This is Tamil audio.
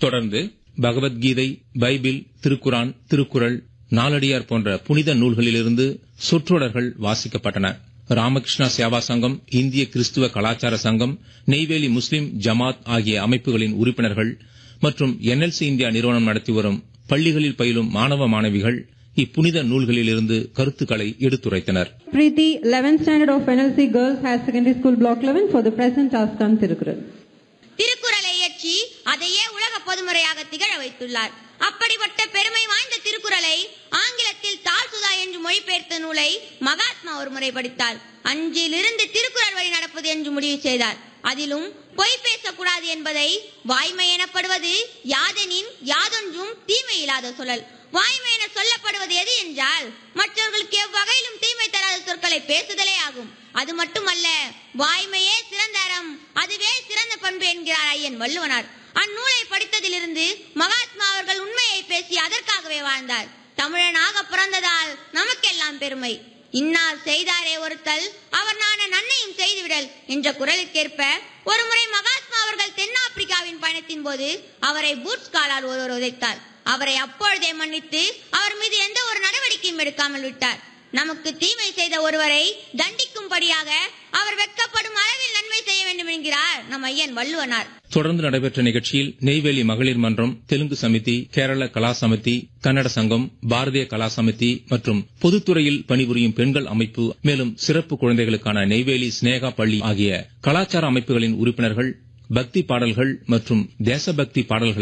தொடர்ந்து பகவத்கீதை பைபிள் திருக்குரான் திருக்குறள் நாலடியார் போன்ற புனித நூல்களிலிருந்து சொற்றொடர்கள் வாசிக்கப்பட்டன ராமகிருஷ்ணா சேவா சங்கம் இந்திய கிறிஸ்துவ கலாச்சார சங்கம் நெய்வேலி முஸ்லிம் ஜமாத் ஆகிய அமைப்புகளின் உறுப்பினர்கள் மற்றும் என்எல்சி இந்தியா நிறுவனம் நடத்தி வரும் பள்ளிகளில் பயிலும் மாணவ மாணவிகள் இப்புனித நூல்களிலிருந்து கருத்துக்களை எடுத்துரைத்தனர் Preeti, 11th standard of NLC Girls Higher Secondary School Block 11 for the present task on Tirukural. திருக்குறளை இயற்றி அதையே உலக பொதுமுறையாக திகழ வைத்துள்ளார் அப்படிப்பட்ட பெருமை வாய்ந்த திருக்குறளை ஆங்கிலத்தில் தால்சுதா என்று மொழிபெயர்த்த நூலை மகாத்மா ஒரு முறை படித்தார் அஞ்சிலிருந்து திருக்குறள் வழி நடப்பது என்று முடிவு செய்தார் அதிலும் பொய் பேசக்கூடாது என்பதை வாய்மை எனப்படுவது யாதெனின் யாதொன்றும் தீமை இல்லாத சொல்லல் வாய்மை என சொல்லப்படுவது எது என்றால் மற்றவர்களுக்கு எவ்வகையிலும் தீமை தராத சொற்களை பேசுதலே ஆகும் அது மட்டுமல்ல வாய்மையே சிறந்த அறம் அதுவே சிறந்த பண்பு என்கிறார் ஐயன் வள்ளுவனார் அந்நூலை படித்ததிலிருந்து மகாத்மா அவர்கள் உண்மையை பேசி அதற்காகவே வாழ்ந்தார் தமிழனாக பிறந்ததால் நமக்கெல்லாம் பெருமை இன்னார் செய்தாரே ஒருத்தல் அவர் நான நன்மையும் செய்துவிடல் என்ற குரலுக்கேற்ப ஒருமுறை மகாத்மா அவர்கள் தென்னாப்பிரிக்காவின் பயணத்தின் போது அவரை பூட்ஸ் காலால் ஒருவர் உதைத்தார் அவரை அப்பொழுதே மன்னித்து அவர் மீது எந்த ஒரு நடவடிக்கையும் எடுக்காமல் விட்டார் நமக்கு தீமை செய்த ஒருவரை தண்டிக்கும்படியாக அவர் வெட்கப்படும் அளவில் நன்மை செய்ய வேண்டும் என்கிறார் நம் ஐயன் வள்ளுவனார் தொடர்ந்து நடைபெற்ற நிகழ்ச்சியில் நெய்வேலி மகளிர் மன்றம் தெலுங்கு சமிதி கேரள கலா சமிதி கன்னட சங்கம் பாரதிய கலா சமிதி மற்றும் பொதுத்துறையில் பணிபுரியும் பெண்கள் அமைப்பு மேலும் சிறப்பு குழந்தைகளுக்கான நெய்வேலி ஸ்னேகா பள்ளி ஆகிய கலாச்சார அமைப்புகளின் உறுப்பினர்கள் பக்தி பாடல்கள் மற்றும் தேசபக்தி பாடல்களை